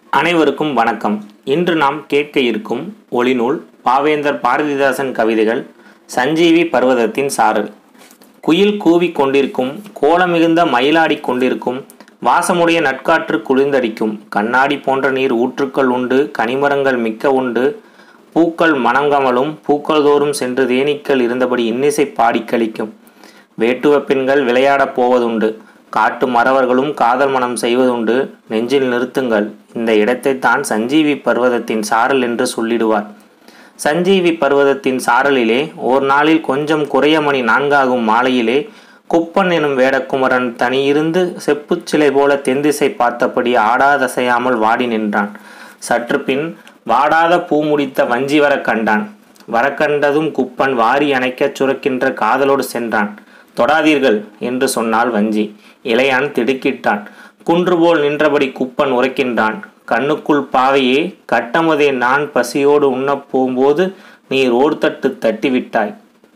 அனைவருக்கும் வணக்கம் இன்று நாம் கேட்க இருக்கும் ஒளிநூல் பாவேந்தர் பாரதிதாசன் கவிதைகள் சஞ்சீவி பர்வதத்தின் சாரல் குயில் கூவிக் கொண்டிருக்கும் கோலமிகுந்த மயிலாடிக் கொண்டிருக்கும் வாசமுடைய நட்காற்று குளிர்ந்தடிக்கும் கண்ணாடி போன்ற நீர் ஊற்றுக்கள் உண்டு கனிமரங்கள் மிக்க உண்டு பூக்கள் மணங்கமலும் பூக்கள் தோறும் சென்று தேனீக்கள் இருந்தபடி இன்னிசை பாடிக் கழிக்கும் வேட்டுவ பெண்கள் விளையாடப் போவதுண்டு காட்டு மறவர்களும் காதல் மனம் செய்வதுண்டு நெஞ்சில் நிறுத்துங்கள் இந்த இடத்தைத்தான் சஞ்சீவி பர்வதத்தின் சாரல் என்று சொல்லிடுவார் சஞ்சீவி பர்வதத்தின் சாரலிலே ஓர் நாளில் கொஞ்சம் குறைய மணி நான்காகும் மாலையிலே குப்பன் எனும் வேடக்குமரன் தனியிருந்து செப்புச் சிலை போல தென்திசை பார்த்தபடி ஆடாதசையாமல் வாடி நின்றான் சற்று பின் வாடாத பூ முடித்த வஞ்சி வரக் கண்டான் வரக்கண்டதும் குப்பன் வாரி அணைக்கச் சுரக்கின்ற காதலோடு சென்றான் தொடாதீர்கள் என்று சொன்னால் வஞ்சி இளையான் திடுக்கிட்டான் குன்று போல் நின்றபடி குப்பன் உரைக்கின்றான் கண்ணுக்குள் பாவையே கட்டமதே நான் பசியோடு உண்ணப் போகும்போது நீ ரோர்தட்டு தட்டிவிட்டாய்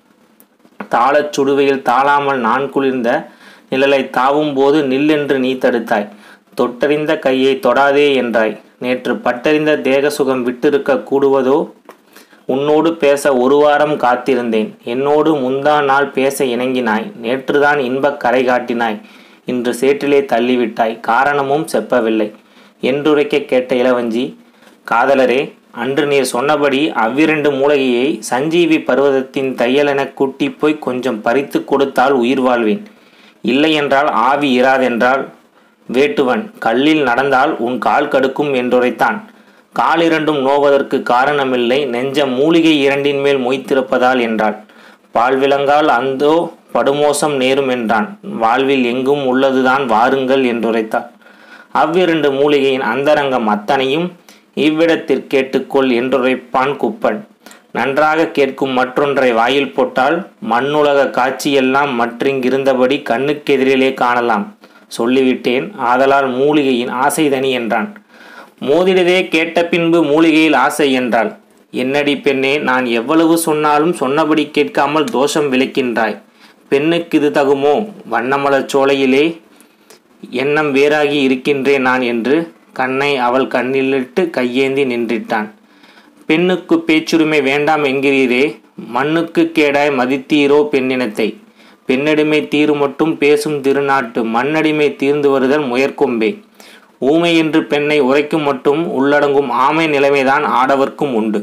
தாளச் சுடுவையில் தாழாமல் நான் குளிர்ந்த நிழலை தாவும் போது நில்லென்று நீ தடுத்தாய் தொட்டறிந்த கையை தொடாதே என்றாய் நேற்று பட்டறிந்த தேக சுகம் விட்டிருக்க கூடுவதோ உன்னோடு பேச ஒரு வாரம் காத்திருந்தேன் என்னோடு முந்தா நாள் பேச இணங்கினாய் நேற்றுதான் இன்பக் கரை காட்டினாய் இன்று சேற்றிலே தள்ளிவிட்டாய் காரணமும் செப்பவில்லை என்றுரைக்க கேட்ட இளவஞ்சி காதலரே அன்று நீர் சொன்னபடி அவ்விரண்டு மூலிகையை சஞ்சீவி பர்வதத்தின் தையலெனக் கூட்டி போய் கொஞ்சம் பறித்து கொடுத்தால் உயிர் வாழ்வேன் இல்லை என்றால் ஆவி இராதென்றால் வேட்டுவன் கல்லில் நடந்தால் உன் கால் கடுக்கும் என்றுரைத்தான் காலிரண்டும் நோவதற்கு காரணமில்லை நெஞ்ச மூலிகை இரண்டின் மேல் மொய்த்திருப்பதால் என்றாள் பால் விலங்கால் அந்தோ படுமோசம் நேரும் என்றான் வாழ்வில் எங்கும் உள்ளதுதான் வாருங்கள் என்றுரைத்தாள் அவ்விரண்டு மூலிகையின் அந்தரங்கம் அத்தனையும் இவ்விடத்தில் கேட்டுக்கொள் என்றுரைப்பான் குப்பன் நன்றாக கேட்கும் மற்றொன்றை வாயில் போட்டால் மண்ணுலக காட்சியெல்லாம் மற்றிங்கிருந்தபடி கண்ணுக்கெதிரிலே காணலாம் சொல்லிவிட்டேன் ஆதலால் மூலிகையின் ஆசை தனி என்றான் மோதிடதே கேட்ட பின்பு மூலிகையில் ஆசை என்றாள் என்னடி பெண்ணே நான் எவ்வளவு சொன்னாலும் சொன்னபடி கேட்காமல் தோஷம் விளக்கின்றாய் பெண்ணுக்கு இது தகுமோ வண்ணமலர் சோலையிலே எண்ணம் வேறாகி இருக்கின்றேன் நான் என்று கண்ணை அவள் கண்ணிலிட்டு கையேந்தி நின்றிட்டான் பெண்ணுக்கு பேச்சுரிமை வேண்டாம் என்கிறீரே மண்ணுக்கு கேடாய் மதித்தீரோ பெண்ணினத்தை பெண்ணடிமை தீரு மட்டும் பேசும் திருநாட்டு மண்ணடிமை தீர்ந்து வருதல் முயற்கொம்பே ஊமை என்று பெண்ணை உரைக்கும் மட்டும் உள்ளடங்கும் ஆமை நிலைமைதான் ஆடவர்க்கும் உண்டு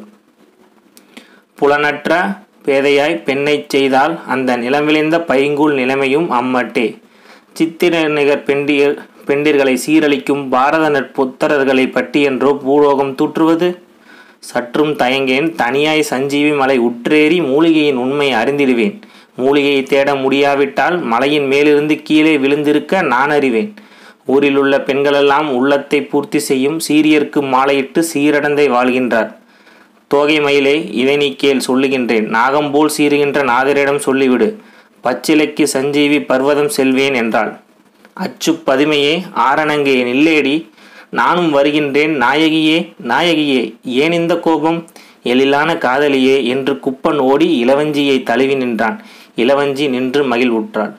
புலனற்ற பேதையாய் பெண்ணைச் செய்தால் அந்த நிலமிழிந்த பைங்கூழ் நிலைமையும் அம்மட்டே சித்திர நிகர் பெண்டியர் பெண்டிர்களை சீரழிக்கும் பாரத நட்புத்தரர்களை பட்டியென்றோ பூலோகம் தூற்றுவது சற்றும் தயங்கேன் தனியாய் சஞ்சீவி மலை உற்றேறி மூலிகையின் உண்மை அறிந்திடுவேன் மூலிகையை தேட முடியாவிட்டால் மலையின் மேலிருந்து கீழே விழுந்திருக்க நான் அறிவேன் ஊரிலுள்ள பெண்களெல்லாம் உள்ளத்தை பூர்த்தி செய்யும் சீரியர்க்கு மாலையிட்டு சீரடந்தை வாழ்கின்றார் தோகை மயிலே இதை நீ கேள் சொல்லுகின்றேன் நாகம்போல் சீறுகின்ற நாதரிடம் சொல்லிவிடு பச்சிலைக்கு சஞ்சீவி பர்வதம் செல்வேன் என்றாள் அச்சு பதுமையே ஆரணங்கே நில்லேடி நானும் வருகின்றேன் நாயகியே நாயகியே ஏன் இந்த கோபம் எழிலான காதலியே என்று குப்பன் ஓடி இளவஞ்சியை தழுவி நின்றான் இளவஞ்சி நின்று மகிழ்வுற்றாள்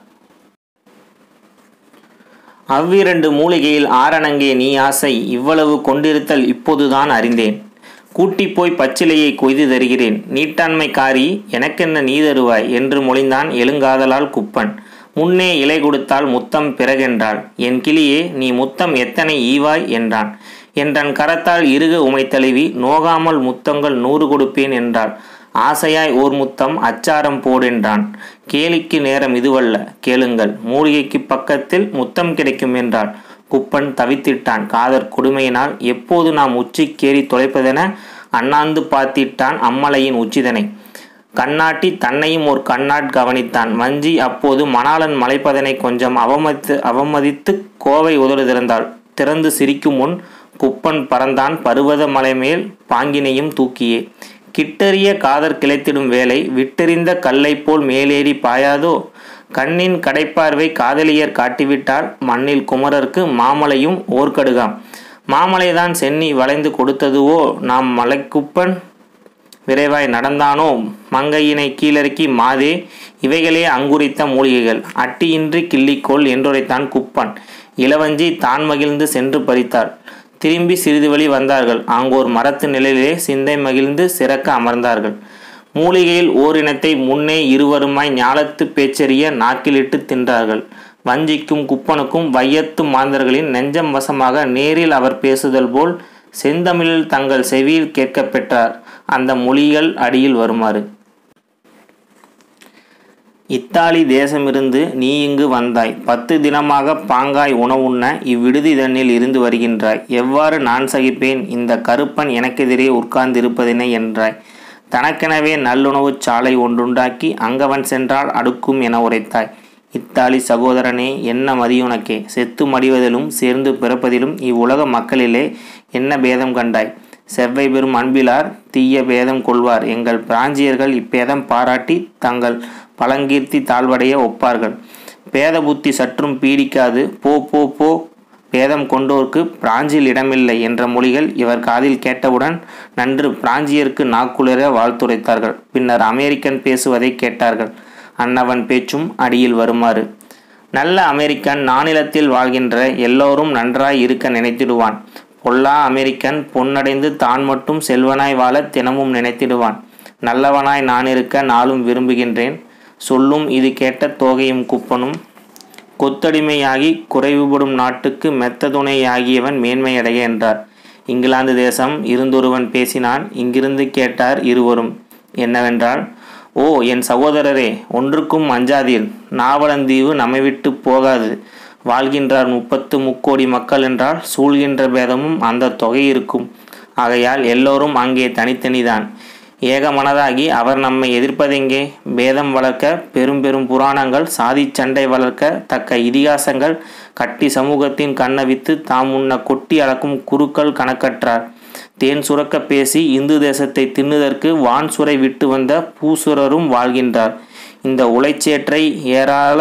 அவ்விரண்டு மூலிகையில் ஆரணங்கே நீ ஆசை இவ்வளவு கொண்டிருத்தல் இப்போதுதான் அறிந்தேன் கூட்டி போய் பச்சிலையை கொய்து தருகிறேன் நீட்டாண்மைக்காரி எனக்கென்ன நீ தருவாய் என்று மொழிந்தான் எழுங்காதலால் குப்பன் முன்னே இலை கொடுத்தால் முத்தம் பிறகென்றாள் என் கிளியே நீ முத்தம் எத்தனை ஈவாய் என்றான் என்றன் கரத்தால் இறுக உமைத்தழுவி நோகாமல் முத்தங்கள் நூறு கொடுப்பேன் என்றாள் ஆசையாய் ஓர் முத்தம் அச்சாரம் போடென்றான் கேலிக்கு நேரம் இதுவல்ல கேளுங்கள் மூலிகைக்கு பக்கத்தில் முத்தம் கிடைக்கும் என்றாள் குப்பன் தவித்திட்டான் காதற் கொடுமையினால் எப்போது நாம் உச்சிக்கேறி தொலைப்பதென அண்ணாந்து பார்த்திட்டான் அம்மலையின் உச்சிதனை கண்ணாட்டி தன்னையும் ஒரு கண்ணாட் கவனித்தான் வஞ்சி அப்போது மணாளன் மலைப்பதனை கொஞ்சம் அவமதித்து அவமதித்து கோவை உதடு திறந்தாள் திறந்து சிரிக்கும் முன் குப்பன் பறந்தான் பருவத மலை மேல் பாங்கினையும் தூக்கியே கிட்டறிய காதற் கிளைத்திடும் வேலை விட்டெறிந்த கல்லை போல் மேலேறி பாயாதோ கண்ணின் கடைப்பார்வை காதலியர் காட்டிவிட்டால் மண்ணில் குமரர்க்கு மாமலையும் ஓர்கடுகாம் மாமலைதான் சென்னி வளைந்து கொடுத்ததுவோ நாம் மலைக்குப்பன் விரைவாய் நடந்தானோ மங்கையினை கீழிறக்கி மாதே இவைகளே அங்குரித்த மூலிகைகள் அட்டியின்றி கிள்ளிக்கோள் என்றுரைத்தான் குப்பன் இளவஞ்சி தான் மகிழ்ந்து சென்று பறித்தாள் திரும்பி சிறிது வழி வந்தார்கள் அங்கோர் மரத்து நிழலிலே சிந்தை மகிழ்ந்து சிறக்க அமர்ந்தார்கள் மூலிகையில் ஓரினத்தை முன்னே இருவருமாய் ஞாலத்து பேச்செறிய நாக்கிலிட்டு தின்றார்கள் வஞ்சிக்கும் குப்பனுக்கும் வையத்து மாந்தர்களின் நெஞ்சம் வசமாக நேரில் அவர் பேசுதல் போல் செந்தமிழில் தங்கள் செவியில் கேட்கப் பெற்றார் அந்த மொழிகள் அடியில் வருமாறு இத்தாலி தேசமிருந்து நீ இங்கு வந்தாய் பத்து தினமாக பாங்காய் உணவுண்ண இவ்விடுதி தன்னில் இருந்து வருகின்றாய் எவ்வாறு நான் சகிப்பேன் இந்த கருப்பன் எனக்கெதிரே உட்கார்ந்திருப்பதினை என்றாய் தனக்கெனவே நல்லுணவுச் சாலை ஒன்றுண்டாக்கி அங்கவன் சென்றால் அடுக்கும் என உரைத்தாய் இத்தாலி சகோதரனே என்ன மதியுனக்கே செத்து மடிவதிலும் சேர்ந்து பிறப்பதிலும் இவ்வுலக மக்களிலே என்ன பேதம் கண்டாய் செவ்வை பெறும் அன்பிலார் தீய பேதம் கொள்வார் எங்கள் பிராஞ்சியர்கள் இப்பேதம் பாராட்டி தங்கள் பழங்கீர்த்தி தாழ்வடைய ஒப்பார்கள் பேத புத்தி சற்றும் பீடிக்காது போ போ போ பேதம் கொண்டோர்க்கு பிராஞ்சில் இடமில்லை என்ற மொழிகள் இவர் காதில் கேட்டவுடன் நன்று பிராஞ்சியருக்கு நாக்குளிர வாழ்த்துரைத்தார்கள் பின்னர் அமெரிக்கன் பேசுவதை கேட்டார்கள் அன்னவன் பேச்சும் அடியில் வருமாறு நல்ல அமெரிக்கன் நானிலத்தில் வாழ்கின்ற எல்லோரும் நன்றாய் இருக்க நினைத்திடுவான் பொல்லா அமெரிக்கன் பொன்னடைந்து தான் மட்டும் செல்வனாய் வாழ தினமும் நினைத்திடுவான் நல்லவனாய் நான் இருக்க நாளும் விரும்புகின்றேன் சொல்லும் இது கேட்ட தோகையும் குப்பனும் கொத்தடிமையாகி குறைவுபடும் நாட்டுக்கு மெத்த துணையாகியவன் மேன்மையடைய என்றார் இங்கிலாந்து தேசம் இருந்தொருவன் பேசினான் இங்கிருந்து கேட்டார் இருவரும் என்னவென்றால் ஓ என் சகோதரரே ஒன்றுக்கும் அஞ்சாதீர் நாவலந்தீவு நம்மை விட்டு போகாது வாழ்கின்றார் முப்பத்து முக்கோடி மக்கள் என்றால் சூழ்கின்ற பேதமும் அந்த தொகை இருக்கும் ஆகையால் எல்லோரும் அங்கே தனித்தனிதான் ஏக மனதாகி அவர் நம்மை எதிர்ப்பதெங்கே பேதம் வளர்க்க பெரும் பெரும் புராணங்கள் சாதி சண்டை வளர்க்க தக்க இதிகாசங்கள் கட்டி சமூகத்தின் கண்ணவித்து தாம் உண்ண கொட்டி அளக்கும் குருக்கள் கணக்கற்றார் தேன் சுரக்க பேசி இந்து தேசத்தை தின்னுதற்கு வான் சுரை விட்டு வந்த பூசுரரும் வாழ்கின்றார் இந்த உழைச்சேற்றை ஏறால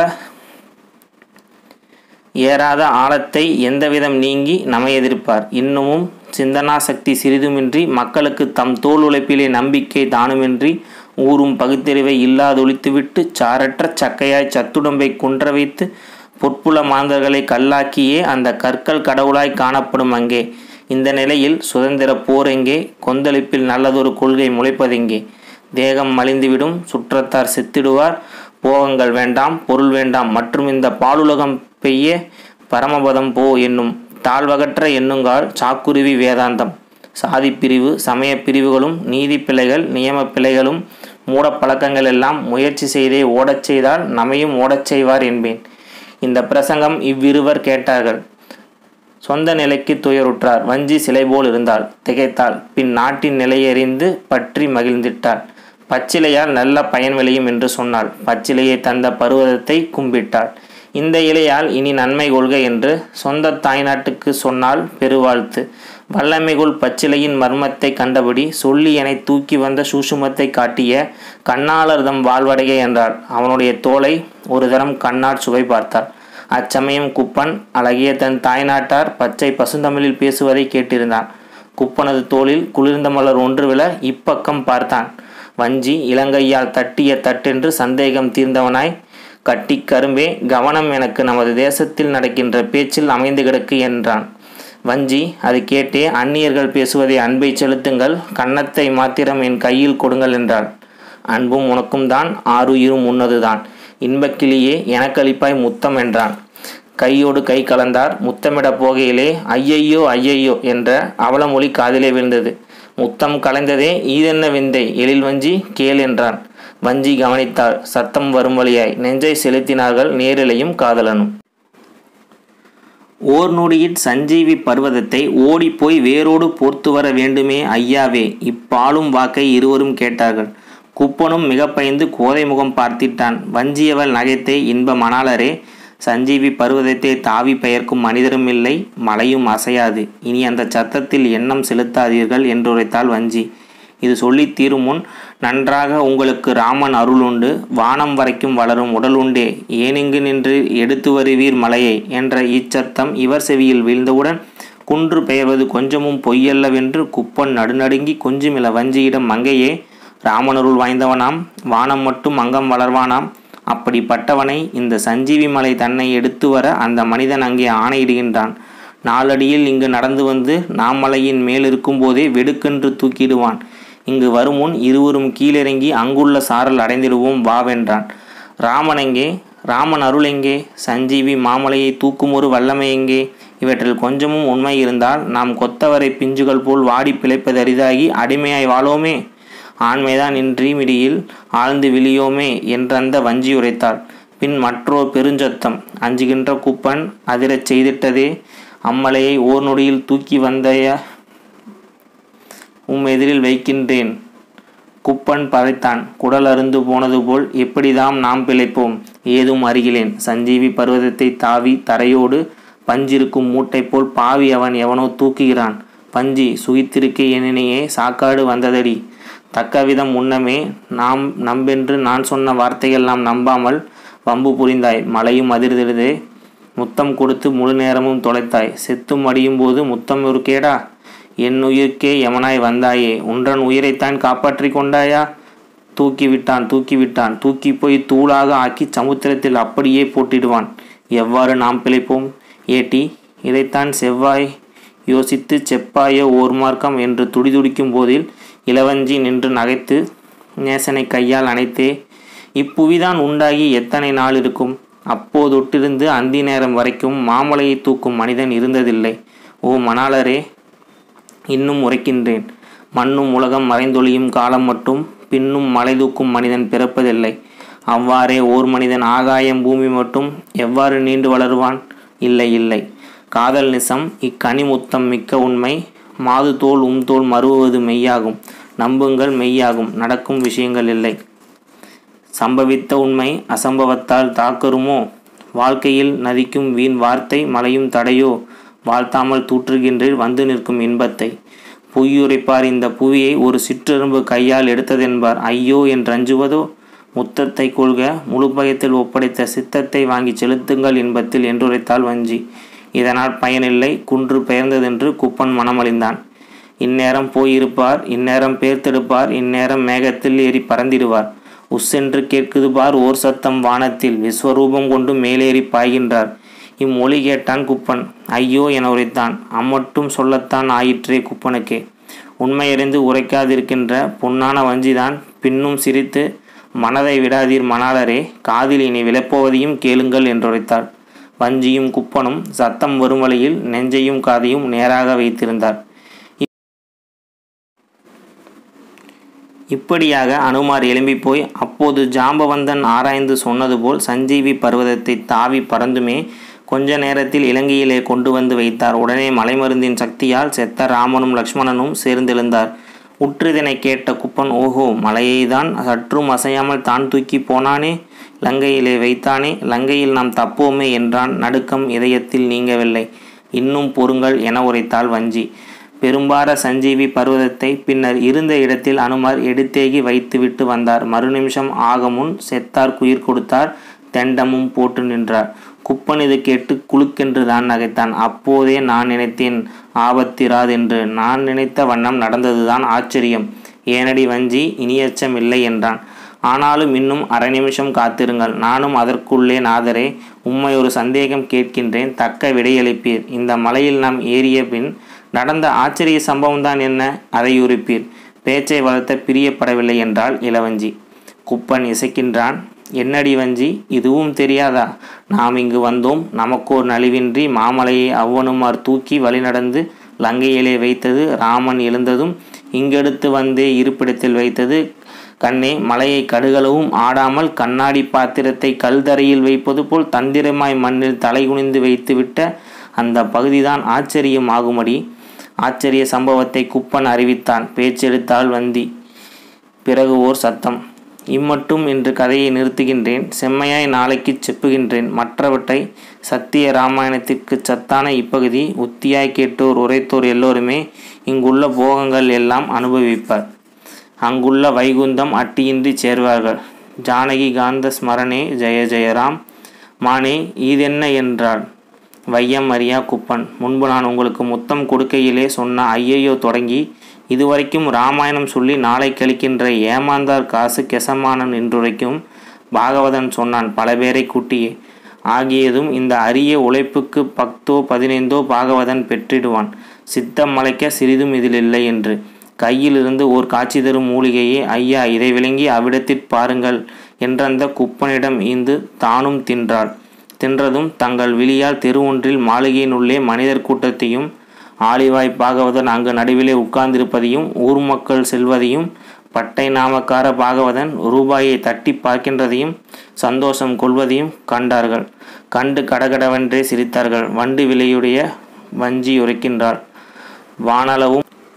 ஏறாத ஆழத்தை எந்தவிதம் நீங்கி நம்மை எதிர்ப்பார் இன்னமும் சிந்தனா சக்தி சிறிதுமின்றி மக்களுக்கு தம் தோல் உழைப்பிலே நம்பிக்கை தானுமின்றி ஊரும் பகுத்தறிவை இல்லாதொழித்துவிட்டு சாரற்ற சக்கையாய் சத்துடம்பை குன்ற வைத்து பொற்புல மாந்தர்களை கல்லாக்கியே அந்த கற்கள் கடவுளாய் காணப்படும் அங்கே இந்த நிலையில் சுதந்திர போர் எங்கே கொந்தளிப்பில் நல்லதொரு கொள்கை முளைப்பதெங்கே தேகம் மலிந்துவிடும் சுற்றத்தார் செத்திடுவார் போகங்கள் வேண்டாம் பொருள் வேண்டாம் மற்றும் இந்த பாலுலகம் பெய்ய பரமபதம் போ என்னும் தாழ்வகற்ற எண்ணுங்கால் சாக்குருவி வேதாந்தம் சாதி பிரிவு சமய பிரிவுகளும் நீதி பிழைகள் நியம பிழைகளும் மூட பழக்கங்கள் எல்லாம் முயற்சி செய்தே ஓடச் செய்தால் நம்மையும் ஓடச் செய்வார் என்பேன் இந்த பிரசங்கம் இவ்விருவர் கேட்டார்கள் சொந்த நிலைக்கு துயருற்றார் வஞ்சி சிலை போல் இருந்தாள் திகைத்தாள் பின் நாட்டின் நிலையறிந்து பற்றி மகிழ்ந்திட்டாள் பச்சிலையால் நல்ல பயன் விளையும் என்று சொன்னாள் பச்சிலையை தந்த பருவதத்தை கும்பிட்டாள் இந்த இலையால் இனி நன்மை கொள்க என்று சொந்த தாய்நாட்டுக்கு சொன்னால் பெருவாழ்த்து வல்லமைகுள் பச்சிலையின் மர்மத்தை கண்டபடி சொல்லி என தூக்கி வந்த சூசுமத்தை காட்டிய கண்ணாளர்தம் வாழ்வடைய என்றாள் அவனுடைய தோலை ஒரு தரம் கண்ணார் சுவை பார்த்தாள் அச்சமயம் குப்பன் அழகிய தன் தாய்நாட்டார் பச்சை பசுந்தமிழில் பேசுவதை கேட்டிருந்தான் குப்பனது தோளில் குளிர்ந்த மலர் ஒன்று விழ இப்பக்கம் பார்த்தான் வஞ்சி இலங்கையால் தட்டிய தட்டென்று சந்தேகம் தீர்ந்தவனாய் கட்டி கரும்பே கவனம் எனக்கு நமது தேசத்தில் நடக்கின்ற பேச்சில் அமைந்து கிடக்கு என்றான் வஞ்சி அது கேட்டே அந்நியர்கள் பேசுவதை அன்பை செலுத்துங்கள் கன்னத்தை மாத்திரம் என் கையில் கொடுங்கள் என்றாள் அன்பும் உனக்கும் தான் ஆறுயிரும் உன்னதுதான் இன்பக்கிளியே எனக்களிப்பாய் முத்தம் என்றான் கையோடு கை கலந்தார் முத்தமிடப் போகையிலே ஐயையோ ஐயையோ என்ற அவலமொழி காதிலே விழுந்தது முத்தம் கலைந்ததே ஈதென்ன விந்தை எழில் வஞ்சி கேள் என்றான் வஞ்சி கவனித்தாள் சத்தம் வரும் வழியாய் நெஞ்சை செலுத்தினார்கள் நேரிலையும் காதலனும் ஓர் நொடியில் சஞ்சீவி பர்வதத்தை ஓடிப்போய் வேரோடு போர்த்து வர வேண்டுமே ஐயாவே இப்பாலும் வாக்கை இருவரும் கேட்டார்கள் குப்பனும் மிக பயந்து கோதை முகம் பார்த்திட்டான் வஞ்சியவள் நகைத்தை இன்ப மணாளரே சஞ்சீவி பர்வதத்தை தாவி பெயர்க்கும் மனிதரும் இல்லை மலையும் அசையாது இனி அந்த சத்தத்தில் எண்ணம் செலுத்தாதீர்கள் என்றுரைத்தாள் வஞ்சி இது சொல்லி தீரும் முன் நன்றாக உங்களுக்கு ராமன் அருள் உண்டு வானம் வரைக்கும் வளரும் உடல் உண்டே ஏனிங்கு நின்று எடுத்து வருவீர் மலையை என்ற இச்சத்தம் இவர் செவியில் வீழ்ந்தவுடன் குன்று பெயர்வது கொஞ்சமும் பொய்யல்லவென்று குப்பன் நடுநடுங்கி கொஞ்சமில வஞ்சியிடம் மங்கையே ராமனருள் வாய்ந்தவனாம் வானம் மட்டும் அங்கம் வளர்வானாம் அப்படிப்பட்டவனை இந்த சஞ்சீவி மலை தன்னை எடுத்து வர அந்த மனிதன் அங்கே ஆணையிடுகின்றான் நாலடியில் இங்கு நடந்து வந்து நாமலையின் மேல் இருக்கும்போதே வெடுக்கென்று தூக்கிடுவான் இங்கு வருமுன் இருவரும் கீழிறங்கி அங்குள்ள சாரல் அடைந்திடுவோம் வாவென்றான் ராமன் எங்கே ராமன் அருள் எங்கே சஞ்சீவி மாமலையை தூக்கும் ஒரு வல்லமை எங்கே இவற்றில் கொஞ்சமும் உண்மை இருந்தால் நாம் கொத்தவரை பிஞ்சுகள் போல் வாடி பிழைப்பது அரிதாகி அடிமையாய் வாழோமே ஆண்மைதான் இன்றி மிடியில் ஆழ்ந்து விழியோமே என்றந்த வஞ்சி உரைத்தாள் பின் மற்றோர் பெருஞ்சத்தம் அஞ்சுகின்ற குப்பன் அதிரச் செய்திட்டதே அம்மலையை ஓர் நொடியில் தூக்கி வந்தைய உம் எதிரில் வைக்கின்றேன் குப்பன் பறைத்தான் குடல் அருந்து போனது போல் எப்படிதாம் நாம் பிழைப்போம் ஏதும் அருகிலேன் சஞ்சீவி பர்வதத்தை தாவி தரையோடு பஞ்சிருக்கும் மூட்டை போல் பாவி அவன் எவனோ தூக்குகிறான் பஞ்சி சுகித்திருக்க எனினையே சாக்காடு வந்ததடி தக்கவிதம் முன்னமே நாம் நம்பென்று நான் சொன்ன வார்த்தையெல்லாம் நம்பாமல் வம்பு புரிந்தாய் மலையும் அதிர்திருதே முத்தம் கொடுத்து முழு நேரமும் தொலைத்தாய் செத்தும் அடியும் போது முத்தம் ஒரு கேடா என் உயிர்க்கே யமனாய் வந்தாயே உன்றன் உயிரைத்தான் காப்பாற்றி கொண்டாயா தூக்கி விட்டான் தூக்கி விட்டான் தூக்கி போய் தூளாக ஆக்கி சமுத்திரத்தில் அப்படியே போட்டிடுவான் எவ்வாறு நாம் பிழைப்போம் ஏட்டி இதைத்தான் செவ்வாய் யோசித்து செப்பாய ஓர் மார்க்கம் என்று துடிதுடிக்கும் போதில் இளவஞ்சி நின்று நகைத்து நேசனை கையால் அணைத்தே இப்புவிதான் உண்டாகி எத்தனை நாள் இருக்கும் அப்போதொட்டிருந்து அந்தி நேரம் வரைக்கும் மாமலையை தூக்கும் மனிதன் இருந்ததில்லை ஓ மணாளரே இன்னும் உரைக்கின்றேன் மண்ணும் உலகம் மறைந்தொழியும் காலம் மட்டும் பின்னும் மலை தூக்கும் மனிதன் பிறப்பதில்லை அவ்வாறே ஓர் மனிதன் ஆகாயம் பூமி மட்டும் எவ்வாறு நீண்டு வளருவான் இல்லை இல்லை காதல் நிசம் இக்கனி முத்தம் மிக்க உண்மை மாது தோல் உம் தோல் மறுவுவது மெய்யாகும் நம்புங்கள் மெய்யாகும் நடக்கும் விஷயங்கள் இல்லை சம்பவித்த உண்மை அசம்பவத்தால் தாக்கருமோ வாழ்க்கையில் நதிக்கும் வீண் வார்த்தை மலையும் தடையோ வாழ்த்தாமல் தூற்றுகின்றீர் வந்து நிற்கும் இன்பத்தை பொய்யுரைப்பார் இந்த புவியை ஒரு சிற்றெரும்பு கையால் எடுத்ததென்பார் ஐயோ என்றஞ்சுவதோ முத்தத்தை கொள்க முழு பயத்தில் ஒப்படைத்த சித்தத்தை வாங்கி செலுத்துங்கள் இன்பத்தில் என்றுரைத்தாள் வஞ்சி இதனால் பயனில்லை குன்று பெயர்ந்ததென்று குப்பன் மனமழிந்தான் இந்நேரம் போயிருப்பார் இந்நேரம் பேர்த்தெடுப்பார் இந்நேரம் மேகத்தில் ஏறி பறந்திடுவார் உஸ்ஸென்று கேட்குது பார் ஓர் சத்தம் வானத்தில் விஸ்வரூபம் கொண்டு மேலேறி பாய்கின்றார் இம்மொழி கேட்டான் குப்பன் ஐயோ என உரைத்தான் அம்மட்டும் சொல்லத்தான் ஆயிற்றே குப்பனுக்கே உண்மையறிந்து உரைக்காதிருக்கின்ற பொன்னான வஞ்சிதான் பின்னும் சிரித்து மனதை விடாதீர் மணாளரே காதில் இனி விழப்போவதையும் கேளுங்கள் என்றுரைத்தாள் வஞ்சியும் குப்பனும் சத்தம் வரும் வழியில் நெஞ்சையும் காதையும் நேராக வைத்திருந்தார் இப்படியாக அனுமார் எழும்பி போய் அப்போது ஜாம்பவந்தன் ஆராய்ந்து சொன்னது போல் சஞ்சீவி பர்வதத்தை தாவி பறந்துமே கொஞ்ச நேரத்தில் இலங்கையிலே கொண்டு வந்து வைத்தார் உடனே மலைமருந்தின் சக்தியால் செத்த ராமனும் லக்ஷ்மணனும் சேர்ந்தெழுந்தார் உற்றிதனை கேட்ட குப்பன் ஓஹோ மலையைதான் சற்றும் அசையாமல் தான் தூக்கி போனானே லங்கையிலே வைத்தானே லங்கையில் நாம் தப்போமே என்றான் நடுக்கம் இதயத்தில் நீங்கவில்லை இன்னும் பொறுங்கள் என உரைத்தாள் வஞ்சி பெரும்பார சஞ்சீவி பர்வதத்தை பின்னர் இருந்த இடத்தில் அனுமார் எடுத்தேகி வைத்துவிட்டு வந்தார் மறுநிமிஷம் ஆகமுன் செத்தார் குயிர் கொடுத்தார் தெண்டமும் போட்டு நின்றார் குப்பன் இது கேட்டு குலுக்கென்று தான் நகைத்தான் அப்போதே நான் நினைத்தேன் ஆபத்திராதென்று நான் நினைத்த வண்ணம் நடந்ததுதான் ஆச்சரியம் ஏனடி வஞ்சி இனியச்சம் இல்லை என்றான் ஆனாலும் இன்னும் அரை நிமிஷம் காத்திருங்கள் நானும் அதற்குள்ளே நாதரே உம்மை ஒரு சந்தேகம் கேட்கின்றேன் தக்க விடையளிப்பீர் இந்த மலையில் நாம் ஏறிய பின் நடந்த ஆச்சரிய சம்பவம்தான் என்ன அதை உரைப்பீர் பேச்சை வளர்த்த பிரியப்படவில்லை என்றால் இளவஞ்சி குப்பன் இசைக்கின்றான் என்னடி வஞ்சி இதுவும் தெரியாதா நாம் இங்கு வந்தோம் நமக்கோர் நலிவின்றி மாமலையை அவ்வனுமார் தூக்கி வழிநடந்து லங்கையிலே வைத்தது ராமன் எழுந்ததும் இங்கெடுத்து வந்தே இருப்பிடத்தில் வைத்தது கண்ணே மலையை கடுகளவும் ஆடாமல் கண்ணாடி பாத்திரத்தை கல்தரையில் வைப்பது போல் தந்திரமாய் மண்ணில் தலைகுனிந்து வைத்துவிட்ட அந்த பகுதிதான் ஆச்சரியம் ஆகுமடி ஆச்சரிய சம்பவத்தை குப்பன் அறிவித்தான் பேச்செடுத்தால் வந்தி பிறகு ஓர் சத்தம் இம்மட்டும் இன்று கதையை நிறுத்துகின்றேன் செம்மையாய் நாளைக்கு செப்புகின்றேன் மற்றவற்றை சத்திய ராமாயணத்திற்கு சத்தான இப்பகுதி உத்தியாய் கேட்டோர் உரைத்தோர் எல்லோருமே இங்குள்ள போகங்கள் எல்லாம் அனுபவிப்பர் அங்குள்ள வைகுந்தம் அட்டியின்றி சேர்வார்கள் ஜானகி காந்த ஸ்மரணே ஜெய ஜெயராம் மானே இதென்ன என்றாள் வையம் அறியா குப்பன் முன்பு நான் உங்களுக்கு முத்தம் கொடுக்கையிலே சொன்ன ஐயையோ தொடங்கி இதுவரைக்கும் ராமாயணம் சொல்லி நாளை கழிக்கின்ற ஏமாந்தார் காசு கெசமானன் என்றுரைக்கும் பாகவதன் சொன்னான் பல பேரை கூட்டியே ஆகியதும் இந்த அரிய உழைப்புக்கு பத்தோ பதினைந்தோ பாகவதன் பெற்றிடுவான் சித்தம் மலைக்க சிறிதும் இதிலில்லை என்று கையிலிருந்து ஓர் காட்சி தரும் மூலிகையே ஐயா இதை விளங்கி அவ்விடத்திற் பாருங்கள் என்றந்த குப்பனிடம் ஈந்து தானும் தின்றாள் தின்றதும் தங்கள் விழியால் தெரு ஒன்றில் மாளிகையினுள்ளே மனிதர் கூட்டத்தையும் ஆலிவாய் பாகவதன் அங்கு நடுவிலே உட்கார்ந்திருப்பதையும் ஊர் மக்கள் செல்வதையும் பட்டை நாமக்கார பாகவதன் ரூபாயை தட்டி பார்க்கின்றதையும் சந்தோஷம் கொள்வதையும் கண்டார்கள் கண்டு கடகடவென்றே சிரித்தார்கள் வண்டு விலையுடைய வஞ்சி உரைக்கின்றாள் வானளவும்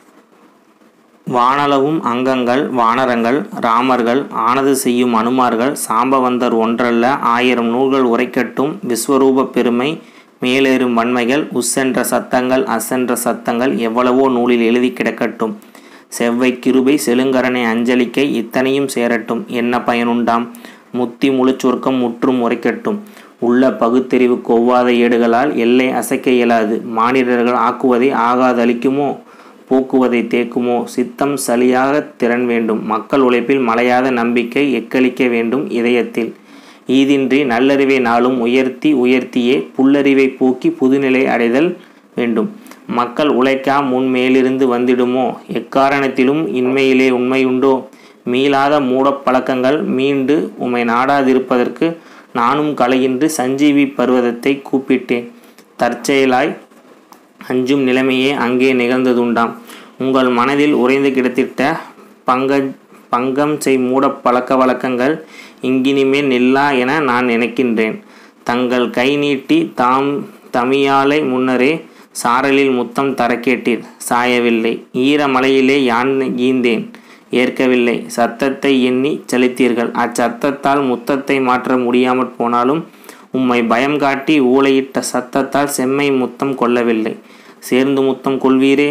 வானளவும் அங்கங்கள் வானரங்கள் ராமர்கள் ஆனது செய்யும் அனுமார்கள் சாம்பவந்தர் ஒன்றல்ல ஆயிரம் நூல்கள் உரைக்கட்டும் விஸ்வரூப பெருமை மேலேறும் வன்மைகள் உஸ்ஸென்ற சத்தங்கள் அசென்ற சத்தங்கள் எவ்வளவோ நூலில் எழுதி கிடக்கட்டும் செவ்வை கிருபை செலுங்கரனை அஞ்சலிக்கை இத்தனையும் சேரட்டும் என்ன பயனுண்டாம் முத்தி முழுச்சுருக்கம் முற்றும் உரைக்கட்டும் உள்ள பகுத்தறிவு கொவ்வாத ஏடுகளால் எல்லை அசைக்க இயலாது மானிடர்கள் ஆக்குவதை ஆகாதளிக்குமோ போக்குவதை தேக்குமோ சித்தம் சலியாக திறன் வேண்டும் மக்கள் உழைப்பில் மலையாத நம்பிக்கை எக்களிக்க வேண்டும் இதயத்தில் ஈதின்றி நல்லறிவை நாளும் உயர்த்தி உயர்த்தியே புல்லறிவை போக்கி புதுநிலை அடைதல் வேண்டும் மக்கள் உழைக்கா முன் மேலிருந்து வந்திடுமோ எக்காரணத்திலும் இன்மையிலே உண்மையுண்டோ மீளாத மூடப் பழக்கங்கள் மீண்டு உமை நாடாதிருப்பதற்கு நானும் கலையின்றி சஞ்சீவி பர்வதத்தை கூப்பிட்டேன் தற்செயலாய் அஞ்சும் நிலைமையே அங்கே நிகழ்ந்ததுண்டாம் உங்கள் மனதில் உறைந்து கிடத்திட்ட பங்க பங்கம் செய் மூடப் பழக்க வழக்கங்கள் இங்கினிமேல் நில்லா என நான் நினைக்கின்றேன் தங்கள் கை நீட்டி தாம் தமியாலை முன்னரே சாரலில் முத்தம் தர கேட்டீர் சாயவில்லை ஈரமலையிலே யான் ஈந்தேன் ஏற்கவில்லை சத்தத்தை எண்ணி செலுத்தீர்கள் அச்சத்தத்தால் முத்தத்தை மாற்ற முடியாமற் போனாலும் உம்மை பயம் காட்டி ஊளையிட்ட சத்தத்தால் செம்மை முத்தம் கொள்ளவில்லை சேர்ந்து முத்தம் கொள்வீரே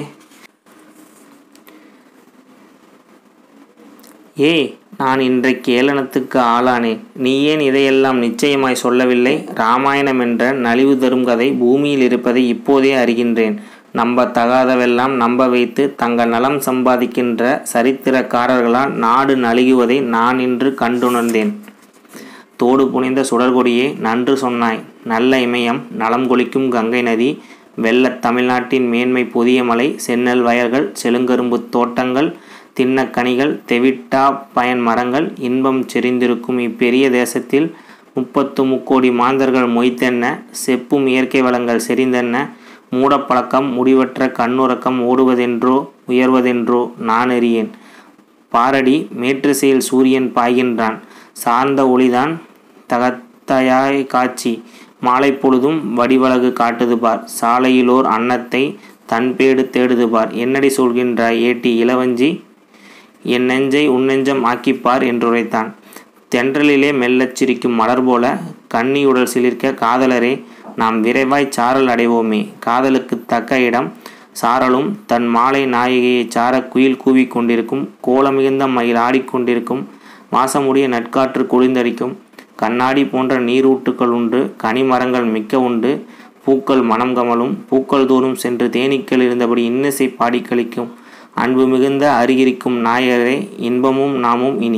ஏ நான் இன்றைக்கு ஏளனத்துக்கு ஆளானேன் நீ ஏன் இதையெல்லாம் நிச்சயமாய் சொல்லவில்லை ராமாயணம் என்ற நலிவு தரும் கதை பூமியில் இருப்பதை இப்போதே அறிகின்றேன் நம்ப தகாதவெல்லாம் நம்ப வைத்து தங்கள் நலம் சம்பாதிக்கின்ற சரித்திரக்காரர்களால் நாடு நலிகுவதை நான் இன்று கண்டுணர்ந்தேன் தோடு புனிந்த சுடர்கொடியே நன்று சொன்னாய் நல்ல இமயம் நலம் கொளிக்கும் கங்கை நதி வெள்ளத் தமிழ்நாட்டின் மேன்மை புதிய மலை செந்நெல் வயல்கள் செழுங்கரும்பு தோட்டங்கள் தின்னக்கனிகள் தெவிட்டா பயன் மரங்கள் இன்பம் செறிந்திருக்கும் இப்பெரிய தேசத்தில் முப்பத்து முக்கோடி மாந்தர்கள் மொய்த்தென்ன செப்பும் இயற்கை வளங்கள் செறிந்தென்ன மூடப்பழக்கம் முடிவற்ற கண்ணுறக்கம் ஓடுவதென்றோ உயர்வதென்றோ நான் அறியேன் பாரடி மேற்றுசெயல் சூரியன் பாய்கின்றான் சார்ந்த ஒளிதான் தகத்தையாய் காட்சி மாலை பொழுதும் வடிவழகு காட்டுது பார் சாலையிலோர் அன்னத்தை தன்பேடு தேடுது பார் என்னடி சொல்கின்றாய் ஏட்டி இளவஞ்சி என் நெஞ்சை உன்னெஞ்சம் ஆக்கிப்பார் என்றுரைத்தான் தென்றலிலே மெல்லச் சிரிக்கும் மலர் போல கன்னியுடல் சிலிர்க்க காதலரே நாம் விரைவாய் சாரல் அடைவோமே காதலுக்கு தக்க இடம் சாரலும் தன் மாலை நாயகியை சார குயில் கூவிக் கொண்டிருக்கும் கோலமிகுந்த மயில் ஆடிக்கொண்டிருக்கும் வாசமுடைய நட்காற்று குளிர்ந்தடிக்கும் கண்ணாடி போன்ற நீரூட்டுக்கள் உண்டு கனிமரங்கள் மிக்க உண்டு பூக்கள் மனம் கமலும் பூக்கள் தோறும் சென்று தேனீக்கள் இருந்தபடி இன்னிசை பாடி கழிக்கும் அன்பு மிகுந்த அருகிரிக்கும் நாயகரே இன்பமும் நாமும் இனி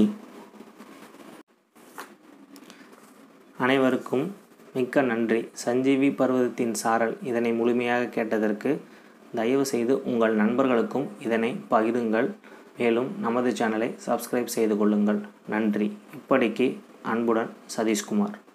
அனைவருக்கும் மிக்க நன்றி சஞ்சீவி பர்வதத்தின் சாரல் இதனை முழுமையாக கேட்டதற்கு தயவு செய்து உங்கள் நண்பர்களுக்கும் இதனை பகிருங்கள் மேலும் நமது சேனலை சப்ஸ்கிரைப் செய்து கொள்ளுங்கள் நன்றி இப்படிக்கு அன்புடன் சதீஷ்குமார்